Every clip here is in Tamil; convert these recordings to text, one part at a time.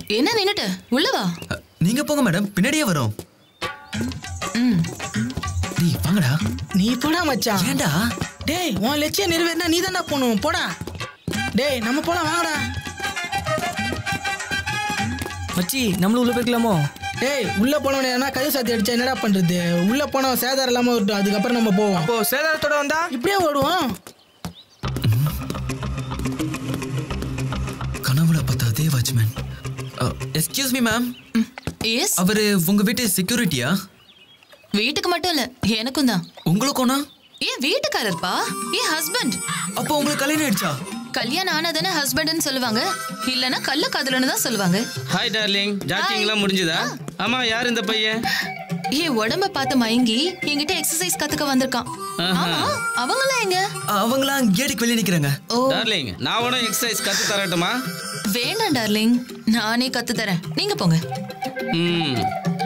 என்ன நின்னுட்ட உள்ள வா அ, நீங்க போங்க மேடம் பின்னாடியே வரும் டேய் வாங்கடா நீ போடா மச்சான் ஏன்டா டேய் உன் லட்சியம் நிறைவேறினா நீ தானே போகணும் போடா டேய் நம்ம போலாம் வாங்கடா மச்சி நம்மளும் உள்ள போய்க்கலாமோ டேய் உள்ள போனவன என்ன கதை சாத்தி அடிச்சா என்னடா பண்றது உள்ள போனவன் சேதாரம் இல்லாம வரட்டும் அதுக்கப்புறம் நம்ம போவோம் இப்போ சேதாரத்தோட வந்தா இப்படியே ஓடுவோம் கனவுல பார்த்த அதே watchman excuse me ma'am yes அவரு உங்க வீட்டு செக்யூரிட்டியா வீட்டுக்கு மட்டும் இல்ல எனக்கும் தான் உங்களுக்கும்னா ஏன் வீட்டுக்காரர்ப்பா ஏன் ஹஸ்பண்ட் அப்போ உங்களுக்கு கல்யாணம் ஆயிடுச்சா கல்யாணம் ஆனதானே ஹஸ்பண்ட்னு சொல்லுவாங்க இல்லனா கள்ள காதலன்னு தான் சொல்லுவாங்க ஹாய் டார்லிங் ஜாக்கிங்லாம் முடிஞ்சுதா ஆமா யார் இந்த பையன் ஏன் உடம்ப பார்த்து மயங்கி என்கிட்ட எக்ஸசைஸ் கத்துக்க வந்திருக்கான் ஆமா அவங்களாம் எங்க அவங்களாம் கேட்டுக்கு வெளியே நிக்கிறாங்க ஓ டார்லிங் நான் உன எக்ஸசைஸ் கத்து தரட்டுமா வேண்டாம் டார்லிங் நானே கத்து தரேன் நீங்க போங்க ம்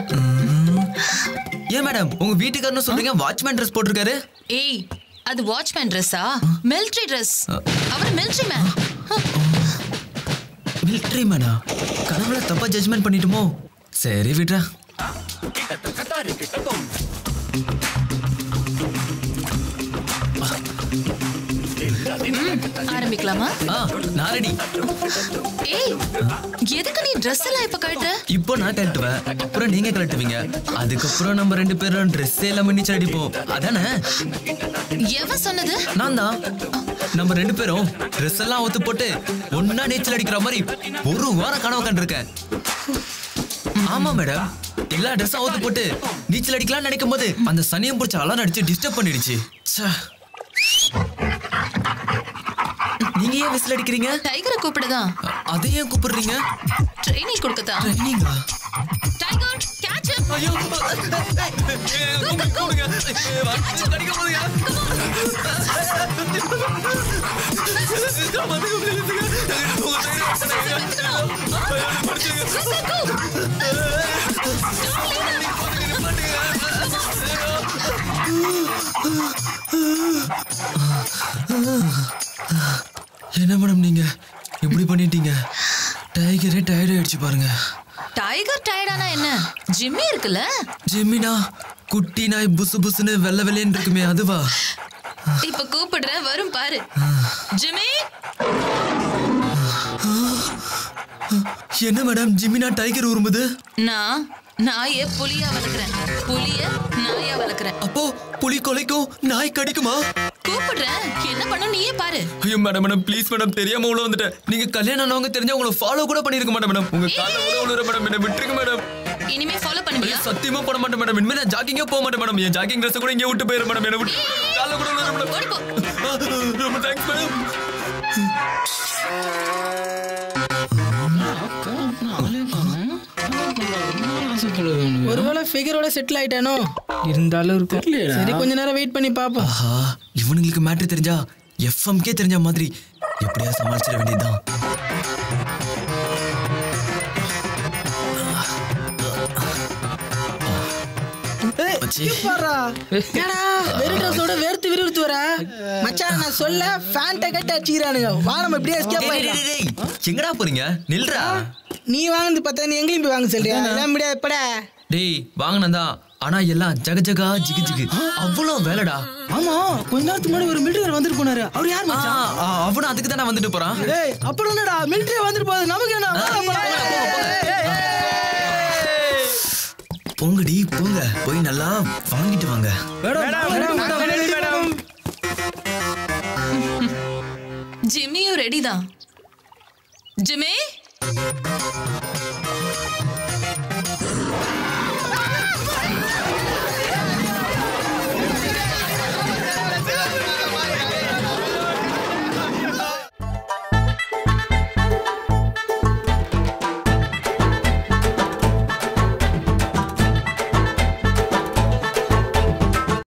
ஏன் மேடம் உங்க வீட்டுக்காரன்னு சொல்றீங்க வாட்ச்மேன் ட்ரெஸ் போட்டிருக்காரு ஏய் அது வாட்ச்மேன் ட்ரெஸ்ஸா மிலிட்ரி ட்ரெஸ் அவர் மிலிட்ரி மேன் மிலிட்ரி மேனா கனவுல தப்பா ஜட்ஜ்மெண்ட் பண்ணிட்டுமோ சரி விட்றா ஆரம்பிக்கலாமா ஆ நான் ரெடி ஏய் எதுக்கு நீ ட்ரெஸ் எல்லாம் இப்ப கழட்டுற இப்போ நான் கழட்டுவேன் அப்புறம் நீங்க கழட்டுவீங்க அதுக்கப்புறம் நம்ம ரெண்டு பேரும் ட்ரெஸ் எல்லாம் நீச்சல் அடிப்போம் அதானே எவன் சொன்னது நான் தான் நம்ம ரெண்டு பேரும் ட்ரெஸ் எல்லாம் ஒத்து போட்டு ஒன்னா நீச்சல் அடிக்கிற மாதிரி ஒரு வாரம் கனவு கண்டிருக்கேன் ஆமா மேடம் எல்லா ட்ரெஸ்ஸும் அவுத்து போட்டு நீச்சல் அடிக்கலாம்னு நினைக்கும் போது அந்த சனியம் பிடிச்ச அலாரம் அடிச்சு டிஸ்டர்ப் பண்ணிடுச்சு ச்சே. நீங்க ஏன் விசில் அடிக்கிறீங்க டைகரை கூப்பிடுதான் அ- அதை ஏன் கூப்பிடுறீங்க ட்ரைனிங் கொடுக்கத்தான் ட்ரைனிங்கா டைகர் கேட்ச் ஐயோ கூப்பிடுங்க கடிக்க போதுங்க என்ன மேடம் நீங்க இப்படி பண்ணிட்டீங்க டைகரே டயர்ட் ஆயிடுச்சு பாருங்க டைகர் டயர்டானா என்ன ஜிம்மி இருக்குல்ல ஜிம்மினா குட்டி நாய் புசு புசுன்னு வெள்ளை வெள்ளைன்னு இருக்குமே அதுவா இப்ப கூப்பிடுற வரும் பாரு ஜிம்மி என்ன மேடம் ஜிம்மினா டைகர் உருமுது நான் நாய புலியா வளர்க்குறேன் புலிய நாயா வளர்க்குறேன் அப்போ புலி கொலைக்கும் நாய் கடிக்குமா கூப்பிடுறேன் என்ன பண்ணும் நீயே பாரு ஐயோ மேடம் மேடம் ப்ளீஸ் மேடம் தெரியாம உள்ள வந்துட்டேன் நீங்க கல்யாணம் ஆனவங்க தெரிஞ்சா உங்களை ஃபாலோ கூட பண்ணிருக்க மாட்டேன் மேடம் உங்க கால கூட உள்ள மேடம் என்ன விட்டுருங்க மேடம் இனிமே ஃபாலோ பண்ணுவியா சத்தியமா பண்ண மாட்டேன் மேடம் இனிமே நான் ஜாக்கிங்கே போக மாட்டேன் மேடம் என் ஜாக்கிங் ட்ரெஸ் கூட இங்கே விட்டு போயிரு மேடம் என்ன விட்டு கால கூட உள்ள மேடம் ஓடி போ ரொம்ப தேங்க்ஸ் மேடம் ஒருவேளை ஃபிகரோட செட்டில் ஆயிட்டானோ இருந்தாலும் இருக்கும் சரி கொஞ்ச நேரம் வெயிட் பண்ணி பாப்போம் ஆஹா இவனுங்களுக்கு மேட்ரு தெரிஞ்சா எஃப்எம்கே தெரிஞ்ச மாதிரி எப்படியா சமாளிச்சிட வேண்டியதுதான் ஏய், மச்சி. பாருடா. ஏடா வெறும் ட்ரெஸ்ஸோட வேர்த்து விறுவிறுத்து வர மச்சான் நான் சொல்ல ஃபேண்ட்டை கட்டி அடிச்சுக்கிறானுங்க வா நம்ம இப்படியே எஸ்கேப் டேய், டேய், டேய், டேய், எங்கடா போறீங்க நில்றா நீ வாங்கினது பார்த்தா நீ எங்கேயும் போய் வாங்க சொல்றியா எல்லாம் முடியாது எப்படா டேய் வாங்கினதா ஆனா எல்லாம் ஜக ஜகா ஜிகு ஜிகு அவ்வளோ வேலைடா ஆமா கொஞ்ச நேரத்துக்கு முன்னாடி ஒரு மிலிட்டரி வந்துட்டு போனாரு அவர் யார் ஆ, மச்சான் ஆ, அவனும் அதுக்கு தானே வந்துட்டு போறான் ஏய் அப்புறம் என்னடா மிலிட்டரி வந்துட்டு போகுது நமக்கு என்ன வாடா போலாம். ஏய், ஏய், ஏய். போங்கடி போங்க போய் நல்லா வாங்கிட்டு வாங்க ஜிம்மியும் ரெடி தான் ஜிம்மி